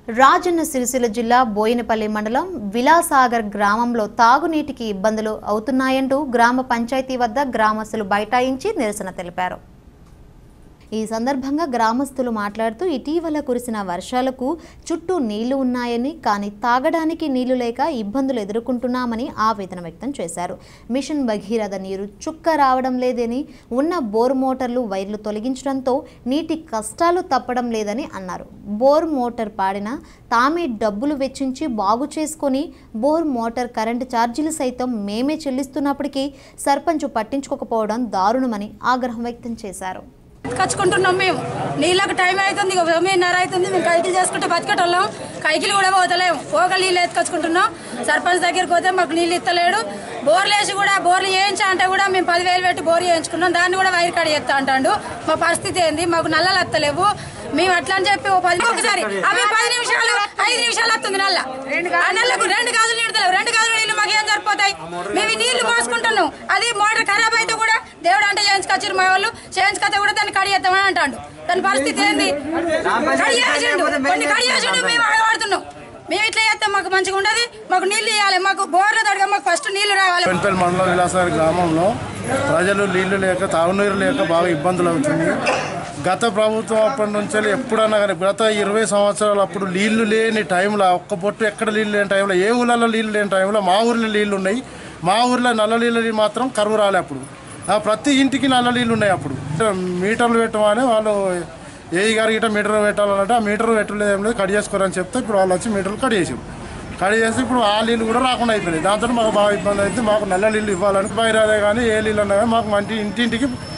రాజన్న సిరిసిల్ల జిల్లా బోయినపల్లి మండలం విలాసాగర్ గ్రామంలో తాగునీటికి ఇబ్బందులు అవుతున్నాయంటూ గ్రామ పంచాయతీ వద్ద గ్రామస్తులు బైఠాయించి నిరసన తెలిపారు ఈ సందర్భంగా గ్రామస్తులు మాట్లాడుతూ ఇటీవల కురిసిన వర్షాలకు చుట్టూ నీళ్లు ఉన్నాయని కానీ తాగడానికి నీళ్లు లేక ఇబ్బందులు ఎదుర్కొంటున్నామని ఆవేదన వ్యక్తం చేశారు మిషన్ భగీరథ నీరు చుక్క రావడం లేదని ఉన్న బోర్ మోటార్లు వైర్లు తొలగించడంతో నీటి కష్టాలు తప్పడం లేదని అన్నారు బోర్ మోటార్ పాడిన తామే డబ్బులు వెచ్చించి బాగు చేసుకొని బోర్ మోటార్ కరెంటు ఛార్జీలు సైతం మేమే చెల్లిస్తున్నప్పటికీ సర్పంచ్ పట్టించుకోకపోవడం దారుణమని ఆగ్రహం వ్యక్తం చేశారు కచ్చుకుంటున్నాం మేము నీళ్ళకి టైం అవుతుంది ఇక తొమ్మిదిన్నర అవుతుంది మేము కైకిలు చేసుకుంటే బతికేటోళ్ళం కైకిలు కూడా పోతలేము పోగ నీళ్ళు ఎత్తుకొచ్చుకుంటున్నాం సర్పంచ్ దగ్గరికి పోతే మాకు నీళ్ళు ఇస్తలేడు బోర్లు వేసి కూడా బోర్లు వేయించా అంటే కూడా మేము పదివేలు పెట్టి బోర్ వేయించుకున్నాం దాన్ని కూడా వైర్ కాడ చేస్తా అంటాడు మా పరిస్థితి ఏంది మాకు నల్లలు వస్తలేవు మేము అట్లా అని చెప్పి ఓ పది ఒకసారి అవి పది నిమిషాలు ఐదు నిమిషాలు వస్తుంది నల్ల ఆ నల్లకు రెండు గాజులు నీడతలేవు రెండు గాజులు నీళ్లు మాకు ఏం సరిపోతాయి మేము ఈ నీళ్లు పోసుకుంటున్నాం అది మోటార్ ఖరాబ్ అయితే కూడా దేవుడు అంటే చేయించుకొచ్చారు మా వాళ్ళు చేయించుకొస్తే కూడా దాన్ని కడిగేస్తామని అంటాడు దాని పరిస్థితి ఏంది కడిగేసిండు కొన్ని కడిగేసిండు మేము ఆడవాడుతున్నాం మేము ఇట్లా చేస్తే మాకు మంచిగా ఉండదు మాకు నీళ్లు ఇవ్వాలి మాకు బోర్ల తడగా మాకు ఫస్ట్ నీళ్లు రావాలి పెన్పల్లి మండలం విలాసారి గ్రామంలో ప్రజలు నీళ్లు లేక తాగునీరు లేక బాగా ఇబ్బందులు అవుతుంది గత ప్రభుత్వం అప్పటి నుంచి ఎప్పుడన్నా కానీ గత ఇరవై సంవత్సరాలు అప్పుడు నీళ్లు లేని టైంలో ఒక్క పొట్టు ఎక్కడ నీళ్ళు లేని టైంలో ఏ ఊళ్ళలో నీళ్ళు లేని టైంలో మా ఊర్లో నీళ్ళు ఉన్నాయి మా ఊర్లో నల్ల నీళ్ళు మాత్రం కరువు రాలే అప్పుడు ఆ ప్రతి ఇంటికి నల్ల నీళ్ళు ఉన్నాయి అప్పుడు మీటర్లు పెట్టమని వాళ్ళు ఏ గారు గిట్ట మీటర్ పెట్టాలంటే ఆ మీటర్ పెట్టలేదు ఏం లేదు కట్ చేసుకోరని చెప్తే ఇప్పుడు వాళ్ళు వచ్చి మీటర్లు కట్ చేసారు కట్ చేసి ఇప్పుడు ఆ నీళ్ళు కూడా రాకుండా అయిపోయినాయి దాంతో మాకు బాగా ఇబ్బంది అయితే మాకు నల్ల నీళ్ళు ఇవ్వాలని బయరాదే కానీ ఏ నీళ్ళు ఉన్నా కానీ మాకు మంచి ఇంటింటికి